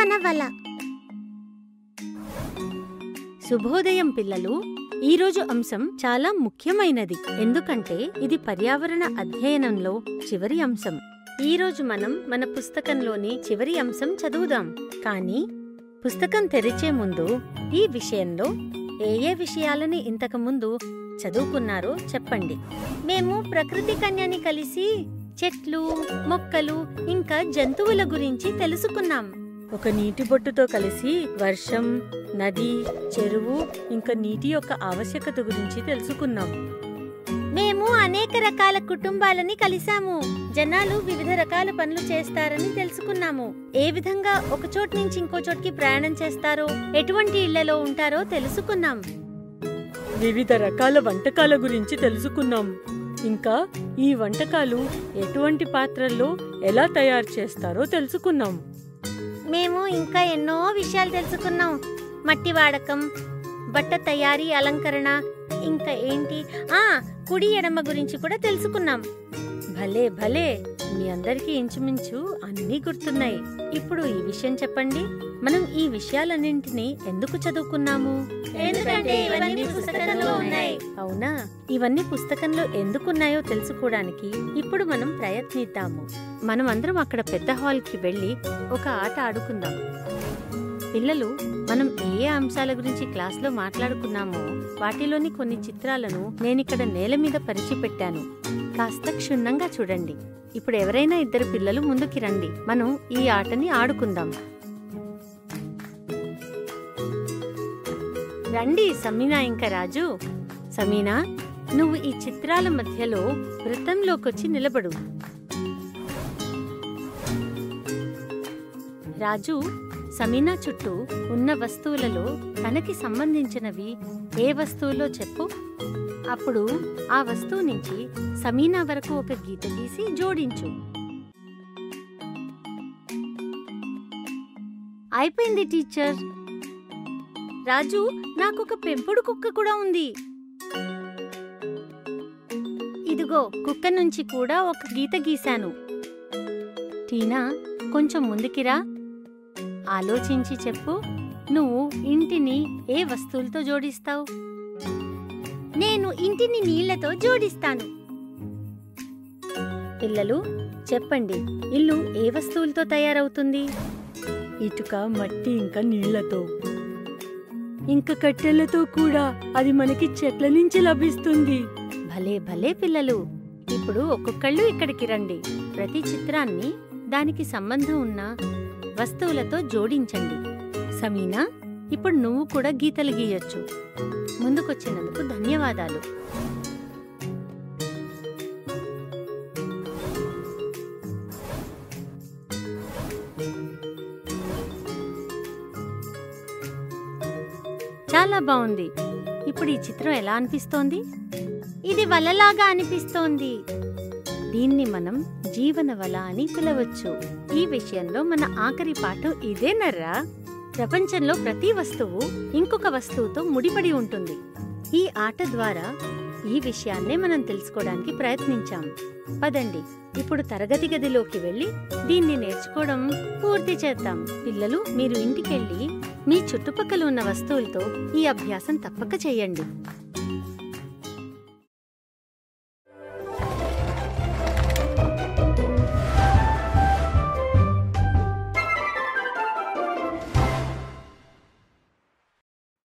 జీవన వల శుభోదయం పిల్లలు ఈరోజు అంశం చాలా ముఖ్యమైనది ఎందుకంటే ఇది పర్యావరణ అధ్యయనంలో చివరి అంశం ఈరోజు మనం మన పుస్తకంలోని చివరి అంశం చదువుదాం కానీ పుస్తకం తెరిచే ముందు ఈ విషయంలో ఏ ఏ విషయాలని ఇంతకు ముందు చదువుకున్నారో చెప్పండి మేము ప్రకృతి కన్యని కలిసి చెట్లు మొక్కలు ఇంకా జంతువుల గురించి తెలుసుకున్నాం ఒక నీటి బొట్టుతో కలిసి వర్షం నది చెరువు ఇంకా నీటి యొక్క ఆవశ్యకత గురించి తెలుసుకున్నాం మేము అనేక రకాల కుటుంబాలని కలిసాము జనాలు వివిధ రకాల పనులు చేస్తారని తెలుసుకున్నాము ఏ విధంగా ఒక చోటు నుంచి ఇంకో చోటికి ప్రయాణం చేస్తారో ఎటువంటి ఇళ్లలో ఉంటారో తెలుసుకున్నాం వివిధ రకాల వంటకాల గురించి తెలుసుకున్నాం ఇంకా ఈ వంటకాలు ఎటువంటి పాత్రల్లో ఎలా తయారు చేస్తారో తెలుసుకున్నాం మేము ఇంకా ఎన్నో విషయాలు తెలుసుకున్నాం మట్టి వాడకం బట్ట తయారీ అలంకరణ ఇంకా ఏంటి ఆ కుడి ఎడమ గురించి కూడా తెలుసుకున్నాం భలే భలే మీ అందరికీ ఇంచుమించు అన్నీ గుర్తున్నాయి ఇప్పుడు ఈ విషయం చెప్పండి మనం ఈ విషయాలన్నింటినీ ఎందుకు చదువుకున్నాము ఎందుకంటే ఇవన్నీ పుస్తకంలో ఉన్నాయి. అవునా ఇవన్నీ పుస్తకంలో ఎందుకున్నాయో తెలుసుకోవడానికి ఇప్పుడు మనం ప్రయత్నిద్దాము మనం అందరం అక్కడ పెద్ద హాల్ కి వెళ్ళి ఒక ఆట ఆడుకుందాం పిల్లలు మనం ఏ ఏ అంశాల గురించి క్లాస్లో మాట్లాడుకున్నామో వాటిలోని కొన్ని చిత్రాలను నేనిక్కడ నేల మీద పరిచి పెట్టాను కాస్త క్షుణ్ణంగా చూడండి ఇప్పుడు ఎవరైనా ఇద్దరు పిల్లలు ముందుకి రండి మనం ఈ ఆటని ఆడుకుందాం రండి సమీనా ఇంకా రాజు సమీనా నువ్వు ఈ చిత్రాల మధ్యలో వృత్తంలోకొచ్చి నిలబడు రాజు సమీనా చుట్టూ ఉన్న వస్తువులలో తనకి సంబంధించినవి ఏ వస్తువులో చెప్పు అప్పుడు ఆ వస్తువు నుంచి సమీనా వరకు ఒక గీత గీసి జోడించు అయిపోయింది టీచర్ రాజు నాకొక పెంపుడు కుక్క కూడా ఉంది ఇదిగో కుక్క నుంచి కూడా ఒక గీత గీశాను టీనా కొంచెం ముందుకిరా ఆలోచించి చెప్పు నువ్వు ఇంటిని ఏ వస్తువులతో జోడిస్తావు నేను ఇంటిని నీళ్లతో జోడిస్తాను పిల్లలు చెప్పండి ఇల్లు ఏ వస్తువులతో తయారవుతుంది ఇటుక మట్టి ఇంకా నీళ్లతో ఇంకా కట్టెలతో కూడా అది మనకి చెట్ల నుంచి లభిస్తుంది భలే భలే పిల్లలు ఇప్పుడు ఒక్కొక్కళ్ళు ఇక్కడికి రండి ప్రతి చిత్రాన్ని దానికి సంబంధం ఉన్న వస్తువులతో జోడించండి సమీనా ఇప్పుడు నువ్వు కూడా గీతలు గీయొచ్చు ముందుకొచ్చినందుకు ధన్యవాదాలు చాలా బాగుంది ఇప్పుడు ఈ చిత్రం ఎలా అనిపిస్తోంది ఇది వలలాగా అనిపిస్తోంది దీన్ని మనం జీవన వల అని పిలవచ్చు ఈ విషయంలో మన ఆఖరి పాఠం ఇదేనర్రా ప్రపంచంలో ప్రతి వస్తువు ఇంకొక వస్తువుతో ముడిపడి ఉంటుంది ఈ ఆట ద్వారా ఈ విషయాన్నే మనం తెలుసుకోవడానికి ప్రయత్నించాం పదండి ఇప్పుడు తరగతి గదిలోకి వెళ్ళి దీన్ని నేర్చుకోవడం పూర్తి చేద్దాం పిల్లలు మీరు ఇంటికెళ్ళి మీ చుట్టుపక్కల ఉన్న వస్తువులతో ఈ అభ్యాసం తప్పక చేయండి